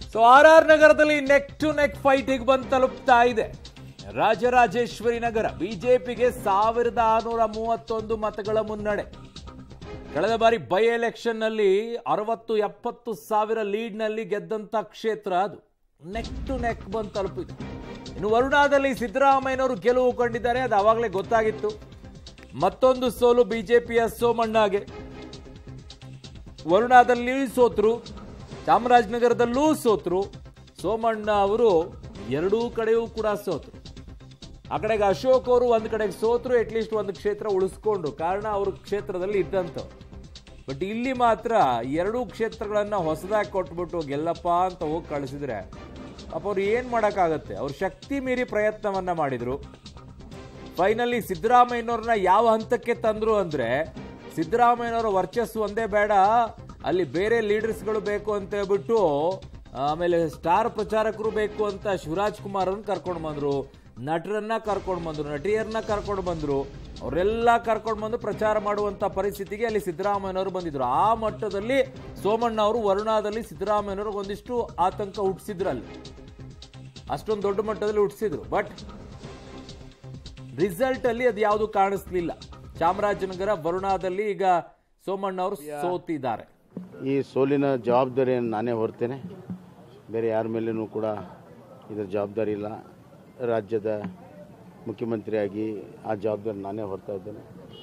so R R ನಗರದಲ್ಲಿ neck to neck ಫೈಟಿಗೆ ಬಂದು ತಲುಪ್ತಾ ಇದೆ ರಾಜರಾಜೇಶ್ವರಿ ನಗರ ಬಿಜೆಪಿಗೆ ಸಾವಿರದ ಆರುನೂರ ಮೂವತ್ತೊಂದು ಮತಗಳ ಮುನ್ನಡೆ ಕಳೆದ ಬಾರಿ ಬೈ ಎಲೆಕ್ಷನ್ ನಲ್ಲಿ ಅರವತ್ತು ಎಪ್ಪತ್ತು ಸಾವಿರ ಲೀಡ್ ನಲ್ಲಿ ಗೆದ್ದಂತ ಕ್ಷೇತ್ರ ಅದು ನೆಕ್ ಟು ನೆಕ್ ಬಂದು ತಲುಪಿದೆ ಇನ್ನು ವರುಣಾದಲ್ಲಿ ಸಿದ್ದರಾಮಯ್ಯನವರು ಗೆಲುವು ಕಂಡಿದ್ದಾರೆ ಅದು ಆವಾಗಲೇ ಗೊತ್ತಾಗಿತ್ತು ಮತ್ತೊಂದು ಸೋಲು ಬಿಜೆಪಿಯ ಸೋಮಣ್ಣಗೆ ವರುಣಾದಲ್ಲಿ ಸೋತ್ರು ಚಾಮರಾಜನಗರದಲ್ಲೂ ಸೋತ್ರು ಸೋಮಣ್ಣ ಅವರು ಎರಡೂ ಕಡೆಯೂ ಕೂಡ ಸೋತ್ರು ಆ ಕಡೆಗೆ ಅಶೋಕ್ ಅವರು ಒಂದು ಕಡೆಗೆ ಸೋತ್ರು ಅಟ್ಲೀಸ್ಟ್ ಒಂದು ಕ್ಷೇತ್ರ ಉಳಿಸ್ಕೊಂಡು ಕಾರಣ ಅವ್ರ ಕ್ಷೇತ್ರದಲ್ಲಿ ಇದ್ದಂಥವ್ರು ಬಟ್ ಇಲ್ಲಿ ಮಾತ್ರ ಎರಡೂ ಕ್ಷೇತ್ರಗಳನ್ನ ಹೊಸದಾಗಿ ಕೊಟ್ಬಿಟ್ಟು ಗೆಲ್ಲಪ್ಪ ಅಂತ ಹೋಗಿ ಕಳಿಸಿದ್ರೆ ಪಾಪ ಅವ್ರು ಏನು ಮಾಡೋಕ್ಕಾಗತ್ತೆ ಅವ್ರ ಶಕ್ತಿ ಮೀರಿ ಪ್ರಯತ್ನವನ್ನ ಮಾಡಿದ್ರು ಫೈನಲಿ ಸಿದ್ದರಾಮಯ್ಯನವ್ರನ್ನ ಯಾವ ಹಂತಕ್ಕೆ ತಂದ್ರು ಅಂದ್ರೆ ಸಿದ್ದರಾಮಯ್ಯನವರ ವರ್ಚಸ್ಸು ಒಂದೇ ಬೇಡ ಅಲ್ಲಿ ಬೇರೆ ಲೀಡರ್ಸ್ಗಳು ಬೇಕು ಅಂತ ಹೇಳ್ಬಿಟ್ಟು ಆಮೇಲೆ ಸ್ಟಾರ್ ಪ್ರಚಾರಕರು ಬೇಕು ಅಂತ ಶಿವರಾಜ್ ಕುಮಾರ್ ಅವ್ರನ್ನ ಕರ್ಕೊಂಡು ಬಂದ್ರು ನಟರನ್ನ ಕರ್ಕೊಂಡು ಬಂದ್ರು ನಟಿಯರನ್ನ ಕರ್ಕೊಂಡು ಬಂದ್ರು ಅವರೆಲ್ಲ ಕರ್ಕೊಂಡು ಬಂದು ಪ್ರಚಾರ ಮಾಡುವಂತ ಪರಿಸ್ಥಿತಿಗೆ ಅಲ್ಲಿ ಸಿದ್ದರಾಮಯ್ಯನವರು ಬಂದಿದ್ರು ಆ ಮಟ್ಟದಲ್ಲಿ ಸೋಮಣ್ಣ ಅವರು ವರುಣಾದಲ್ಲಿ ಸಿದ್ದರಾಮಯ್ಯನವರು ಒಂದಿಷ್ಟು ಆತಂಕ ಹುಟ್ಟಿಸಿದ್ರು ಅಲ್ಲಿ ಅಷ್ಟೊಂದು ದೊಡ್ಡ ಮಟ್ಟದಲ್ಲಿ ಹುಟ್ಟಿಸಿದ್ರು ಬಟ್ ರಿಸಲ್ಟ್ ಅಲ್ಲಿ ಅದು ಯಾವುದು ಕಾಣಿಸ್ಲಿಲ್ಲ ಚಾಮರಾಜನಗರ ವರುಣಾದಲ್ಲಿ ಈಗ ಸೋಮಣ್ಣ ಅವರು ಸೋತಿದ್ದಾರೆ ಈ ಸೋಲಿನ ಜವಾಬ್ದಾರಿಯನ್ನು ನಾನೇ ಹೊರ್ತೇನೆ ಬೇರೆ ಯಾರ ಮೇಲೇನೂ ಕೂಡ ಇದರ ಜವಾಬ್ದಾರಿ ಇಲ್ಲ ರಾಜ್ಯದ ಮುಖ್ಯಮಂತ್ರಿಯಾಗಿ ಆ ಜವಾಬ್ದಾರಿ ನಾನೇ ಹೊರ್ತಾ ಇದ್ದೇನೆ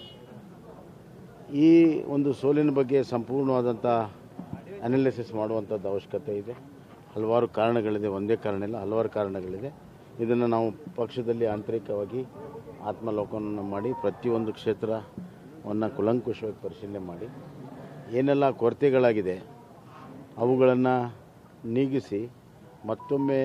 ಈ ಒಂದು ಸೋಲಿನ ಬಗ್ಗೆ ಸಂಪೂರ್ಣವಾದಂಥ ಅನಾಲಿಸಿಸ್ ಮಾಡುವಂಥದ್ದು ಅವಶ್ಯಕತೆ ಇದೆ ಹಲವಾರು ಕಾರಣಗಳಿದೆ ಒಂದೇ ಕಾರಣ ಇಲ್ಲ ಹಲವಾರು ಕಾರಣಗಳಿದೆ ಇದನ್ನು ನಾವು ಪಕ್ಷದಲ್ಲಿ ಆಂತರಿಕವಾಗಿ ಆತ್ಮಲೋಕನವನ್ನು ಮಾಡಿ ಪ್ರತಿಯೊಂದು ಕ್ಷೇತ್ರವನ್ನು ಕುಲಂಕುಷವಾಗಿ ಪರಿಶೀಲನೆ ಮಾಡಿ ಏನೆಲ್ಲ ಕೊರತೆಗಳಾಗಿದೆ ಅವುಗಳನ್ನು ನೀಗಿಸಿ ಮತ್ತೊಮ್ಮೆ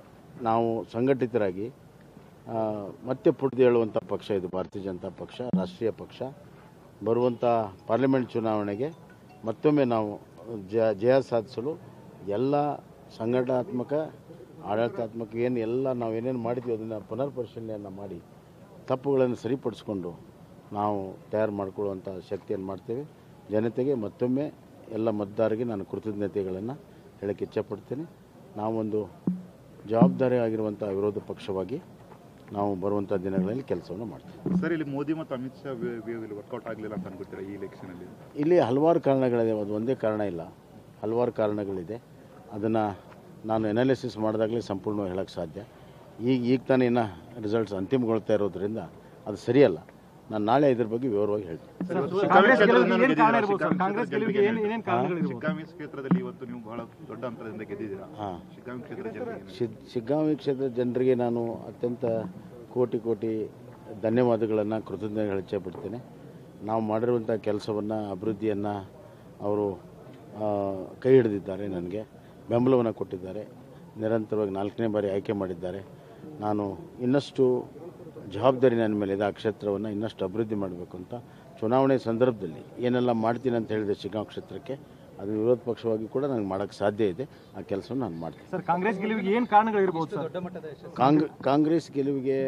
ನಾವು ಸಂಘಟಿತರಾಗಿ ಆ, ಮತ್ತೆ ಪುಟಿದೇಳುವಂಥ ಪಕ್ಷ ಇದು ಭಾರತೀಯ ಜನತಾ ಪಕ್ಷ ರಾಷ್ಟ್ರೀಯ ಪಕ್ಷ ಬರುವಂಥ ಪಾರ್ಲಿಮೆಂಟ್ ಚುನಾವಣೆಗೆ ಮತ್ತೊಮ್ಮೆ ನಾವು ಜ ಜಯ ಸಾಧಿಸಲು ಎಲ್ಲ ಸಂಘಟನಾತ್ಮಕ ಆಡಳಿತಾತ್ಮಕ ಏನು ಎಲ್ಲ ನಾವು ಏನೇನು ಮಾಡಿದ್ವಿ ಅದನ್ನು ಪುನರ್ ಪರಿಶೀಲನೆಯನ್ನು ಮಾಡಿ ತಪ್ಪುಗಳನ್ನು ಸರಿಪಡಿಸ್ಕೊಂಡು ನಾವು ತಯಾರು ಮಾಡಿಕೊಳ್ಳುವಂಥ ಶಕ್ತಿಯನ್ನು ಮಾಡ್ತೇವೆ ಜನತೆಗೆ ಮತ್ತೊಮ್ಮೆ ಎಲ್ಲ ಮತದಾರರಿಗೆ ನಾನು ಕೃತಜ್ಞತೆಗಳನ್ನು ಹೇಳಕ್ಕೆ ಇಚ್ಛಪಡ್ತೇನೆ ನಾವೊಂದು ಜವಾಬ್ದಾರಿ ಆಗಿರುವಂಥ ವಿರೋಧ ಪಕ್ಷವಾಗಿ ನಾವು ಬರುವಂಥ ದಿನಗಳಲ್ಲಿ ಕೆಲಸವನ್ನು ಮಾಡ್ತೀವಿ ಸರ್ ಇಲ್ಲಿ ಮೋದಿ ಮತ್ತು ಅಮಿತ್ ಶಾ ವಿ- ವಿ- ಇಲ್ಲಿ ವರ್ಕೌಟ್ ಆಗಲಿಲ್ಲ ಅಂತ ಅನ್ಕೋತೀರಾ ಈ ಎಲೆಕ್ಷನ್ ಅಲ್ಲಿ ಇಲ್ಲಿ ಹಲವಾರು ಕಾರಣಗಳಿದೆ ಅದು ಒಂದೇ ಕಾರಣ ಇಲ್ಲ ಹಲವಾರು ಕಾರಣಗಳಿದೆ ಅದನ್ನು ನಾನು ಎನಾಲಿಸಿಸ್ ಮಾಡಿದಾಗಲೇ ಸಂಪೂರ್ಣವಾಗಿ ಹೇಳೋಕ್ಕೆ ಸಾಧ್ಯ ಈಗ ಈಗ ತಾನೇ ಇನ್ನು ರಿಸಲ್ಟ್ಸ್ ಅಂತಿಮಗೊಳ್ತಾ ಇರೋದ್ರಿಂದ ಅದು ಸರಿಯಲ್ಲ ನಾನು ನಾಳೆ ಇದ್ರ ಬಗ್ಗೆ ವಿವರವಾಗಿ ಹೇಳ್ತೀನಿ ಕಾಂಗ್ರೆಸ್ ಗೆಲುವಿಗೆ ಏನ್ ಕಾರಣ ಇರ್ಬೋದು ಸರ್ ಕಾಂಗ್ರೆಸ್ ಗೆಲುವಿಗೆ ಏನ್ ಏನೇನ್ ಕಾರಣಗಳಿರ್ಬೋದು ಶಿಗ್ಗಾಂವಿ ಕ್ಷೇತ್ರದಲ್ಲಿ ಇವತ್ತು ನೀವು ಬಹಳ ದೊಡ್ಡ ಅಂತರದಿಂದ ಗೆದ್ದಿದ್ದೀರಾ ಹಾಂ ಶಿಗ್ಗಾಂವಿ ಕ್ಷೇತ್ರದ ಜನರಿಗೆ ಶಿದ್ ಶಿಗ್ಗಾಂವಿ ಕ್ಷೇತ್ರದ ಜನರಿಗೆ ನಾನು ಅತ್ಯಂತ ಕೋಟಿ ಕೋಟಿ ಧನ್ಯವಾದಗಳನ್ನು ಕೃತಜ್ಞತೆಗಳು ಹೆಚ್ಚಪಡ್ತೇನೆ ನಾವು ಮಾಡಿರುವಂಥ ಕೆಲಸವನ್ನು ಅಭಿವೃದ್ಧಿಯನ್ನು ಅವರು ಆ, ಕೈ ಹಿಡಿದಿದ್ದಾರೆ ನನಗೆ ಬೆಂಬಲವನ್ನು ಕೊಟ್ಟಿದ್ದಾರೆ ನಿರಂತರವಾಗಿ ನಾಲ್ಕನೇ ಬಾರಿ ಆಯ್ಕೆ ಮಾಡಿದ್ದಾರೆ ನಾನು ಇನ್ನಷ್ಟು ಜವಾಬ್ದಾರಿ ನನ್ನ ಮೇಲೆ ಇದೆ ಆ ಕ್ಷೇತ್ರವನ್ನು ಇನ್ನಷ್ಟು ಅಭಿವೃದ್ಧಿ ಮಾಡಬೇಕು ಅಂತ ಚುನಾವಣೆ ಸಂದರ್ಭದಲ್ಲಿ ಏನೆಲ್ಲ ಮಾಡ್ತೀನಿ ಅಂತ ಹೇಳಿದೆ ಶಿಗ್ಗಾಂವ್ ಕ್ಷೇತ್ರಕ್ಕೆ ಅದು ವಿರೋಧ ಪಕ್ಷವಾಗಿ ಕೂಡ ನನಗೆ ಮಾಡೋಕ್ಕೆ ಸಾಧ್ಯ ಇದೆ ಆ ಕೆಲಸವನ್ನು ನಾನು ಮಾಡ್ತೀನಿ ಸರ್ ಕಾಂಗ್ರೆಸ್ ಗೆಲುವಿಗೆ ಏನ್ ಕಾರಣಗಳಿರ್ಬೋದು ಸರ್ ಕಾಂಗ್ ಕಾಂಗ್ರೆಸ್ ಗೆಲುವಿಗೆ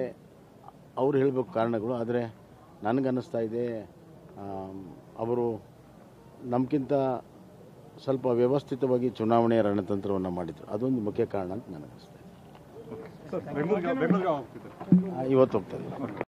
ಅವ್ರು ಹೇಳಬೇಕು ಕಾರಣಗಳು ಆದರೆ ನನಗನ್ನಿಸ್ತಾ ಇದೆ ಆಮ್, ಅವರು ನಮಗಿಂತ ಸ್ವಲ್ಪ ವ್ಯವಸ್ಥಿತವಾಗಿ ಚುನಾವಣೆಯ ರಣತಂತ್ರವನ್ನು ಮಾಡಿದರು ಅದೊಂದು ಮುಖ್ಯ ಕಾರಣ ಅಂತ ನನಗನ್ನಿಸ್ತಾ ಇದೆ ಬೆಂಗಳೂರಿಗೆ ಬೆಂಗಳೂರಿಗೆ ಹೋಗ್ತಿದ್ದಾರೆ ಆ, ಇವತ್ತು ಹೋಗ್ತಾರೆ